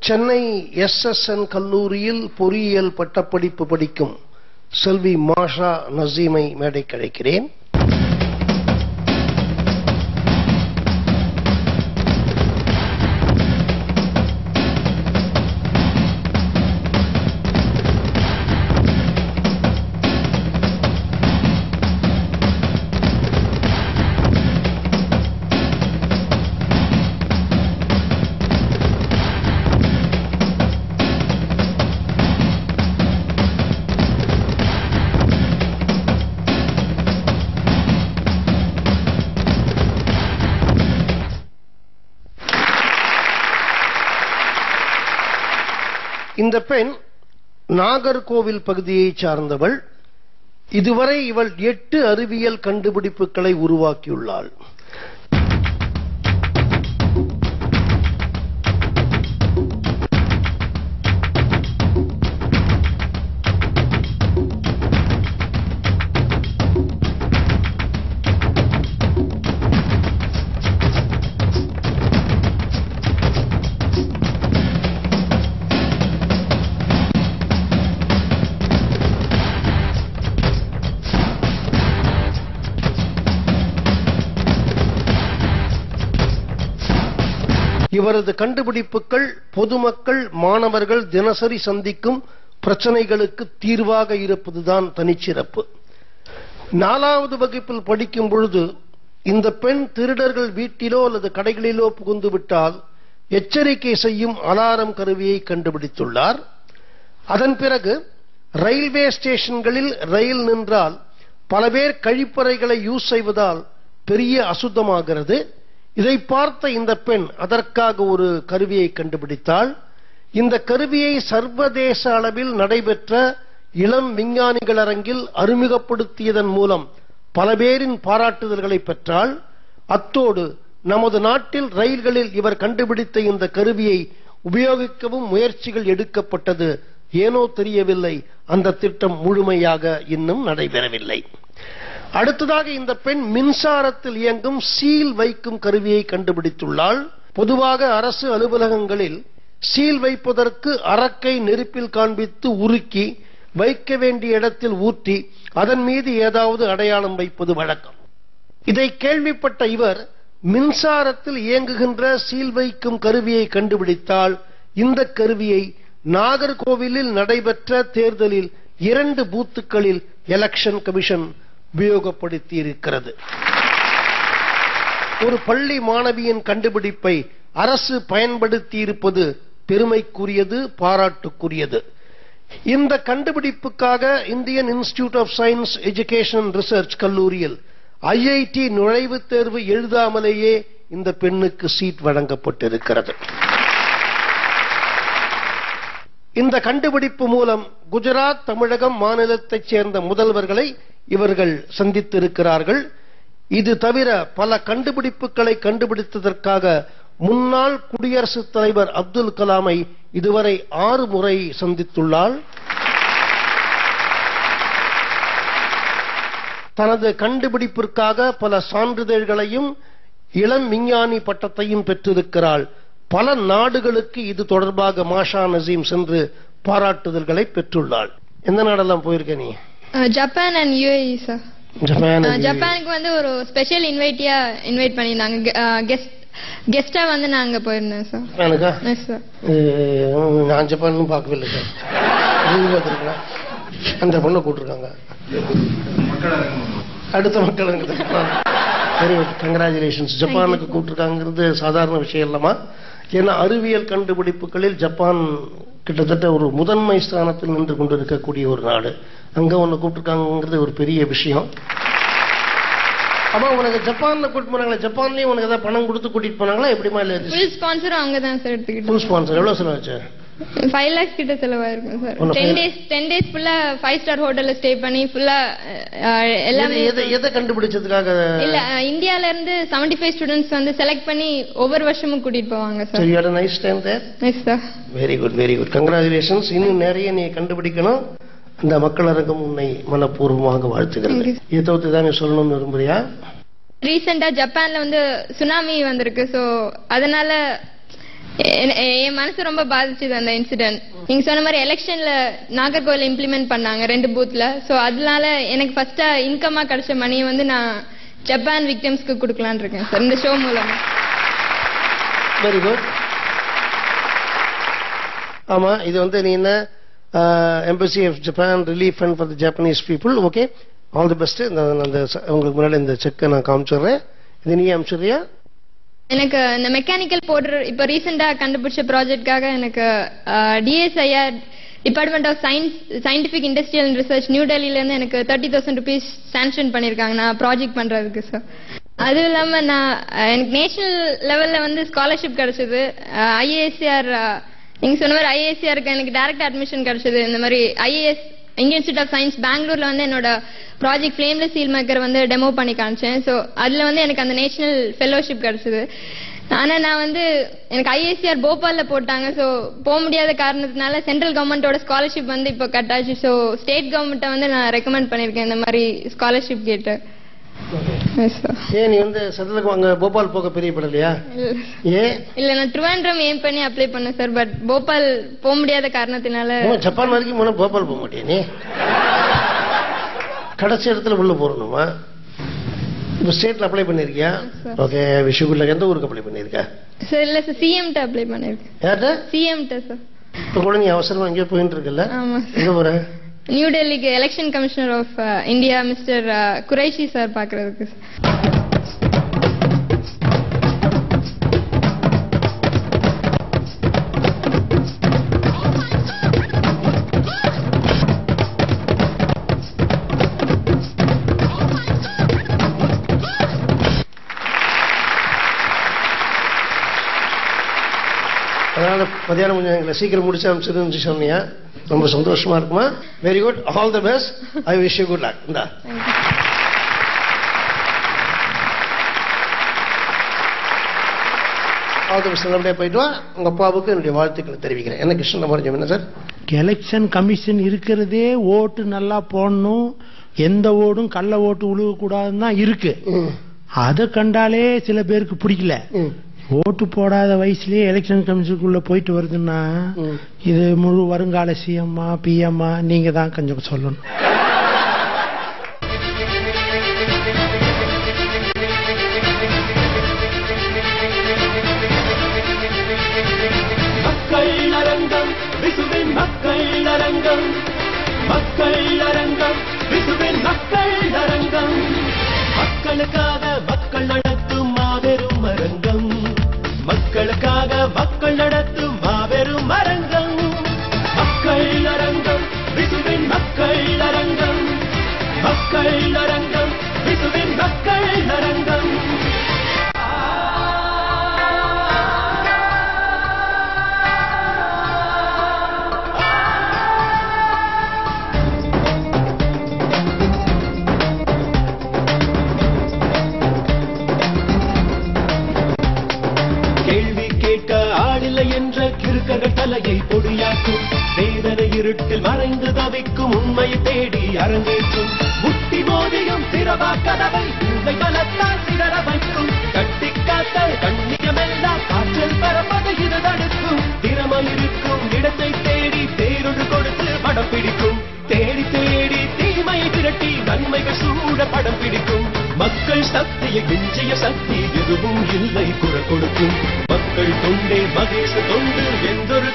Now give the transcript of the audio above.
Chennai SSN கல்லூரியில் பொறியியல் பட்டப்படிப்பு படிக்கும் செல்வி மாஷா நசீமை மேடை கிடைக்கிறேன் இந்த பெண் நாகர்கோவில் பகுதியைச் சார்ந்தவள் இதுவரை இவள் எட்டு அறிவியல் கண்டுபிடிப்புகளை உருவாக்கியுள்ளாள் இவரது கண்டுபிடிப்புகள் பொதுமக்கள் மாணவர்கள் தினசரி சந்திக்கும் பிரச்சனைகளுக்கு தீர்வாக இருப்பதுதான் தனிச்சிறப்பு நாலாவது வகுப்பில் படிக்கும் பொழுது இந்த பெண் திருடர்கள் வீட்டிலோ அல்லது கடைகளிலோ புகுந்து விட்டால் எச்சரிக்கை செய்யும் அலாரம் கருவியை கண்டுபிடித்துள்ளார் அதன் பிறகு ரயில்வே ஸ்டேஷன்களில் ரயில் நின்றால் பல பேர் கழிப்பறைகளை யூஸ் செய்வதால் பெரிய அசுத்தமாகிறது இதை பார்த்த இந்த பெண் அதற்காக ஒரு கருவியை கண்டுபிடித்தாள் இந்த கருவியை சர்வதேச அளவில் நடைபெற்ற இளம் விஞ்ஞானிகள் அரங்கில் அறிமுகப்படுத்தியதன் மூலம் பல பேரின் பாராட்டுதல்களை பெற்றாள் அத்தோடு நமது நாட்டில் ரயில்களில் இவர் கண்டுபிடித்த இந்த கருவியை உபயோகிக்கவும் முயற்சிகள் எடுக்கப்பட்டது ஏனோ தெரியவில்லை அந்த திட்டம் முழுமையாக இன்னும் நடைபெறவில்லை அடுத்ததாக இந்த பெண் மின்சாரத்தில் இயங்கும் சீல் வைக்கும் கருவியை கண்டுபிடித்துள்ளாள் பொதுவாக அரசு அலுவலகங்களில் சீல் வைப்பதற்கு அரக்கை நெருப்பில் காண்பித்து உருக்கி வைக்க வேண்டிய இடத்தில் ஊற்றி அதன் மீது ஏதாவது அடையாளம் வைப்பது வழக்கம் இதை கேள்விப்பட்ட இவர் மின்சாரத்தில் இயங்குகின்ற சீல் வைக்கும் கருவியை கண்டுபிடித்தால் இந்த கருவியை நாகர்கோவிலில் நடைபெற்ற தேர்தலில் இரண்டு பூத்துக்களில் எலெக்ஷன் கமிஷன் உபயோகப்படுத்தி இருக்கிறது ஒரு பள்ளி மாணவியின் கண்டுபிடிப்பை அரசு பயன்படுத்தி இருப்பது பெருமைக்குரியது பாராட்டுக்குரியது இந்த கண்டுபிடிப்புக்காக Indian institute of science education research கல்லூரியில் ஐஐடி நுழைவுத் தேர்வு எழுதாமலேயே இந்த பெண்ணுக்கு சீட் வழங்கப்பட்டிருக்கிறது இந்த கண்டுபிடிப்பு மூலம் குஜராத் தமிழகம் மாநிலத்தைச் சேர்ந்த முதல்வர்களை இவர்கள் சந்தித்திருக்கிறார்கள் இது தவிர பல கண்டுபிடிப்புகளை கண்டுபிடித்ததற்காக முன்னாள் குடியரசுத் தலைவர் அப்துல் கலாமை இதுவரை ஆறு முறை சந்தித்துள்ளாள் தனது கண்டுபிடிப்பிற்காக பல சான்றிதழ்களையும் இளம் விஞ்ஞானி பட்டத்தையும் பெற்றிருக்கிறாள் பல நாடுகளுக்கு இது தொடர்பாக மாஷா நசீம் சென்று பாராட்டுதல்களை பெற்றுள்ளாள் எந்த நாடெல்லாம் போயிருக்க நீ Japan and UAE sir Japan ஜப்பானுக்கு வந்து ஒரு ஸ்பெஷல் இன்வைட்டியா இன்வைட் பண்ணியிருந்தாங்க கெஸ்ட் கெஸ்டா வந்து நாங்க போயிருந்தோம் சார் ஜப்பானுக்கா எஸ் சார் அஹ், நான் ஜப்பான் பார்க்கவில்லை சார் நீங்க பார்த்துருக்கலாம் அந்த பொண்ணை கூட்டிருக்காங்க அடுத்த மக்கள் வெரி குட் கங்க்ராச்சுலேஷன்ஸ் ஜப்பானுக்கு கூப்பிட்டுருக்காங்கிறது சாதாரண விஷயம் இல்லமா ஏன்னா அறிவியல் கண்டுபிடிப்புகளில் ஜப்பான் கிட்டத்தட்ட ஒரு முதன்மை ஸ்தானத்தில் நின்று கொண்டு இருக்கக்கூடிய ஒரு நாடு அங்க உன்னை கூப்பிட்டுருக்காங்கிறது ஒரு பெரிய விஷயம் ஆமா உனக்கு ஜப்பான்ல கூட்டிட்டு போனாங்களே ஜப்பான்லயும் உனக்கு ஏதாவது பணம் கொடுத்து கூட்டிட்டு போனாங்களா எப்படிமா இல்ல ஃபுல் ஸ்பான்சரும் அவங்க தான் சார் எடுத்துக்கிட்டோம் ஃபுல் ஸ்பான்சர் எவ்வளவு செலவாச்சு ஃபைவ் லேக்ஸ் கிட்ட செலவாயிருக்கும் சார் ஒண்ணு ten five- days ten days ஃபுல்லா ஃபைவ் ஸ்டார் ஹோட்டல்ல ஸ்டே பண்ணி ஃபுல்லா எல்லாமே எதை எதை கண்டுபிடிச்சதுக்காக இல்ல அஹ், இந்தியால இருந்து 75 ஃபைவ் ஸ்டூடெண்ட்ஸ் வந்து செலக்ட் பண்ணி ஒவ்வொரு வருஷமும் கூட்டிட்டு போவாங்க So sir you had a nice time there? Yes sir very good very good congratulations இன்னும் நிறைய நீ கண்டுபிடிக்கணும் இந்த மக்கள் அரங்கம் உன்னை மனப்பூர்வமாக வாழ்த்துகிறது Thank இதை தவிர்த்து தான் நீ சொல்லணும்னு விரும்புறியா ரீசெண்டா ஜப்பான்ல வந்து சுனாமி வந்திருக்கு சோ அதனால என் என் மனசு ரொம்ப பாதிச்சது அந்த இன்சிடென்ட் நீங்க சொன்ன மாதிரி எலெக்ஷன்ல நாகர்கோவில் இம்ப்ளிமெண்ட் பண்ணாங்க ரெண்டு பூத்ல சோ அதனால எனக்கு ஃபர்ஸ்டா இன்கமா கிடைச்ச மணியை வந்து நான் ஜப்பான் விக்டிம்ஸ்க்கு கொடுக்கலாம்னு இருக்கேன் சார் இந்த ஷோ மூலமா வெரி குட் ஆமா இது வந்து நீ என்ன embassy of Japan relief fund for the Japanese people okay all the best இந்த அந்த ச- உங்களுக்கு முன்னாடி இந்த செக்கை நான் காமிச்சிடுறேன் இது நீ அனுப்பிச்சிடுறியா எனக்கு இந்த மெக்கானிக்கல் போடுற இப்ப ரீசெண்டா கண்டுபிடிச்ச ப்ராஜெக்ட்காக எனக்கு DSIR department of science scientific industrial research new டெல்லில இருந்து எனக்கு தேர்ட்டி தௌசண்ட் ருபீஸ் சாங்ஷன் பண்ணிருக்காங்க நான் ப்ராஜெக்ட் பண்றதுக்கு சார் அதுவும் இல்லாம நான் அஹ், எனக்கு நேஷனல் லெவல்ல வந்து ஸ்காலர்ஷிப் கிடைச்சது ஐஏஎஸ்ஆர் நீங்க சொன்ன மாதிரி ஐஏஎஸ்ஆருக்கு எனக்கு டைரக்ட் அட்மிஷன் கிடைச்சது இந்த மாதிரி IAS Indian institute of science பெங்களூர்ல வந்து என்னோட ப்ராஜெக்ட் ஃப்ளேம்லெஸ் சீல் மேக்கர் வந்து டெமோ பண்ணி காமிச்சேன் ஸோ அதுல வந்து எனக்கு அந்த நேஷனல் ஃபெலோஷிப் கிடைச்சது ஆனா நான் வந்து எனக்கு ஐஏசிஆர் போபால்ல போட்டாங்க ஸோ போக முடியாத காரணத்தினால சென்ட்ரல் கவர்மெண்டோட ஸ்காலர்ஷிப் வந்து இப்போ கட் ஆச்சு ஸோ ஸ்டேட் கவர்மெண்ட்டை வந்து நான் ரெக்கமெண்ட் பண்ணியிருக்கேன் இந்த மாதிரி ஸ்காலர்ஷிப் கேட்டு Yes, sir. ஏன் நீ வந்து செட்டிலுக்கு அங்க போபால் போக பிரியப்படலையா ஏன் இல்ல நான் திருவாண்டம் ஏம் பண்ணி அப்ளை பண்ணேன் சார் பட் போபால் போக முடியாத காரணத்தினால உன் ஜப்பான் வரைக்கும் போனா போபால் போக மாட்டியா நீ கடைசி இடத்துல உள்ள போறணுமா இப்போ ஸ்டேட்ல அப்ளை பண்ணிருக்கியா sir. ஓகே விஷுக்குள்ள எந்த ஊருக்கு அப்ளை பண்ணிருக்க சார் இல்ல சார் சிஎம்ட்ட அப்ளை பண்ணியிருக்கேன் யார்கிட்ட சிஎம்ட்ட சார் இப்போ கூட நீ அவசரமா எங்கேயோ போயிட்டு இருக்கல ஆமா சார் எங்க போற நியூ டெல்லிக்கு election commissioner of India mister Qureshi sir பாக்குறதுக்கு அதனால மதியானம் கொஞ்சம் எங்களை சீக்கிரம் முடிச்சு அனுப்பிச்சிருந்து சொன்னியா ரொம்ப சந்தோஷமா இருக்குமா very good all the best I wish you good luck இந்தா ஆல் தி பெஸ்ட் நல்லபடியா போயிட்டு வா உங்க அப்பாவுக்கு என்னுடைய வாழ்த்துக்களை தெரிவிக்கிறேன் என்ன கிருஷ்ணன் மறைஞ்சம் என்ன சார் எலெக்ஷன் கமிஷன் இருக்கிறதே ஓட்டு நல்லா போடணும் எந்த ஓடும் கள்ள ஓட்டு உழுவக்கூடாதுன்னு தான் இருக்கு ம் அதை கண்டாலே சில பேருக்கு பிடிக்கல ம் ஓட்டு போடாத வயசுலயே எலெக்ஷன் கமிஷனுக்குள்ள போயிட்டு வருதுன்னா ம் இது முழு வருங்கால சிஎம்மா பிஎம்மா நீங்க தான் கொஞ்சம் சொல்லணும் மக்கள் அரங்கம் விசுவின் மக்கள் அரங்கம் மக்கள் அரங்கம் விசுவின் மக்கள் அரங்கம் மக்களுக்காக மக்கள் நடத்தும் மாபெரும் அரங்கம் மக்களுக்காக மக்கள் நடத்தும் மாபெரும் அரங்கம் மக்கள் அரங்கம் விசுவின் மக்கள் அரங்கம் மக்கள் அரங்கம் விசுவின் மக்கள் அரங்கம் கேள்வி கேட்க ஆளில்லை என்ற கிறுக்கர்கள் தலையை பொடியாக்கும் வேதனை இருட்டில் மறைந்து தவிக்கும் உண்மையை தேடி அரங்கேற்றும் முட்டி மோதியும் சிறவா கதவை உண்மை பலத்தால் சிதற வைக்கும் கட்டி காத்த கண்ணியமெல்லாம் காற்றில் பரப்பது இது தடுக்கும் திறமை இருக்கும் இடத்தை தேடி தேரொடு கொடுத்து படம் பிடிக்கும் தேடி தேடி தீமையை திரட்டி நன்மைகள் சூழ படம் பிடிக்கும் மக்கள் சக்தியை மிஞ்சிய சக்தி எதுவும் இல்லை குரல் கொடுக்கும் மக்கள் தொண்டே மகேச தொண்டு என்றொரு